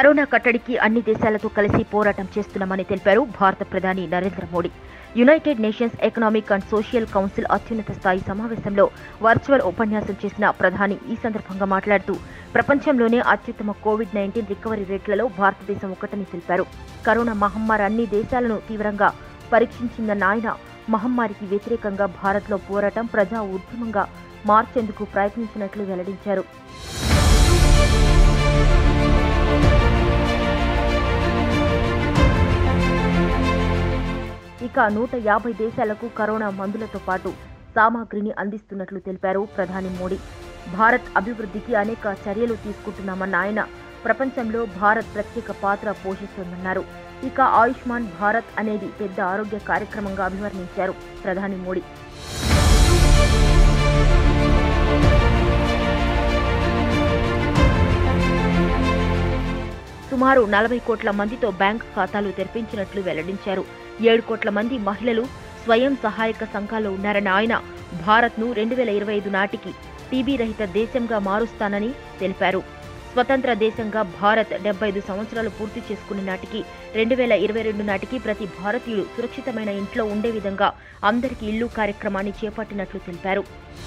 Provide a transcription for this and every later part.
corona కట్టడికి అన్ని దేశాలతో కలిసి పోరాటం చేస్తున్నామని తెలిపారు భారత ప్రధాని Narendra Modi United Nations Economic and Social Council అత్యున్నత స్థాయి సమావేశంలో వర్చువల్ ఉపన్యాసం చేసిన ప్రధాని ఈ సందర్భంగా మాట్లాడుతూ ప్రపంచంలోనే అత్యుత్తమ కోవిడ్ నైన్టీన్ రికవరీ రేట్లలో భారతదేశం ఒకటని తెలిపారు కరోనా మహమ్మారి అన్ని దేశాలను తీవ్రంగా పరీక్షించిందన్న ఆయన మహమ్మారికి వ్యతిరేకంగా భారత్లో పోరాటం ప్రజా ఉద్యమంగా మార్చేందుకు ప్రయత్నించినట్లు వెల్లడించారు ఇక నూట యాభై దేశాలకు కరోనా మందులతో పాటు సామాగ్రిని అందిస్తున్నట్లు తెలిపారు ప్రధాని మోడీ భారత్ అభివృద్ధికి అనేక చర్యలు తీసుకుంటున్నామన్న ఆయన ప్రపంచంలో భారత్ ప్రత్యేక పాత్ర పోషిస్తోందన్నారు ఇక ఆయుష్మాన్ భారత్ అనేది పెద్ద ఆరోగ్య కార్యక్రమంగా అభివర్ణించారు ప్రధాని మోడీ సుమారు నలభై కోట్ల మందితో బ్యాంక్ ఖాతాలు తెరిపించినట్లు వెల్లడించారు ఏడు కోట్ల మంది మహిళలు స్వయం సహాయక సంఘాల్లో ఉన్నారన్న ఆయన భారత్ను రెండు వేల ఇరవై ఐదు నాటికి టీబీ రహిత దేశంగా మారుస్తానని తెలిపారు స్వతంత్ర దేశంగా భారత్ డెబ్బై ఐదు సంవత్సరాలు పూర్తి చేసుకునే నాటికి రెండు వేల ఇరవై రెండు నాటికి ప్రతి భారతీయుడు సురక్షితమైన ఇంట్లో ఉండే విధంగా అందరికీ ఇల్లు కార్యక్రమాన్ని చేపట్టినట్లు తెలిపారు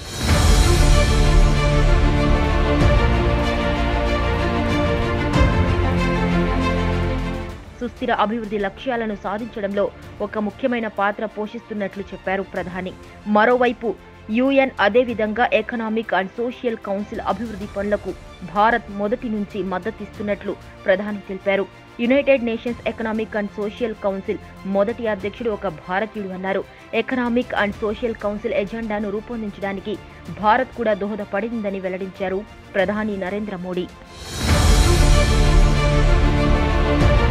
సుస్థిర అభివృద్ధి లక్ష్యాలను సాధించడంలో ఒక ముఖ్యమైన పాత్ర పోషిస్తున్నట్లు చెప్పారు ప్రధాని మరోవైపు యుఎన్ అదేవిధంగా ఎకనామిక్ అండ్ సోషల్ కౌన్సిల్ అభివృద్ధి పనులకు భారత్ మొదటి నుంచి మద్దతిస్తున్నట్లు ప్రధాని తెలిపారు United Nations Economic and Social Council మొదటి అధ్యక్షుడు ఒక భారతీయుడు అన్నారు ఎకనామిక్ అండ్ సోషల్ కౌన్సిల్ ఎజెండాను రూపొందించడానికి భారత్ కూడా దోహదపడిందని వెల్లడించారు ప్రధాని నరేంద్ర మోడీ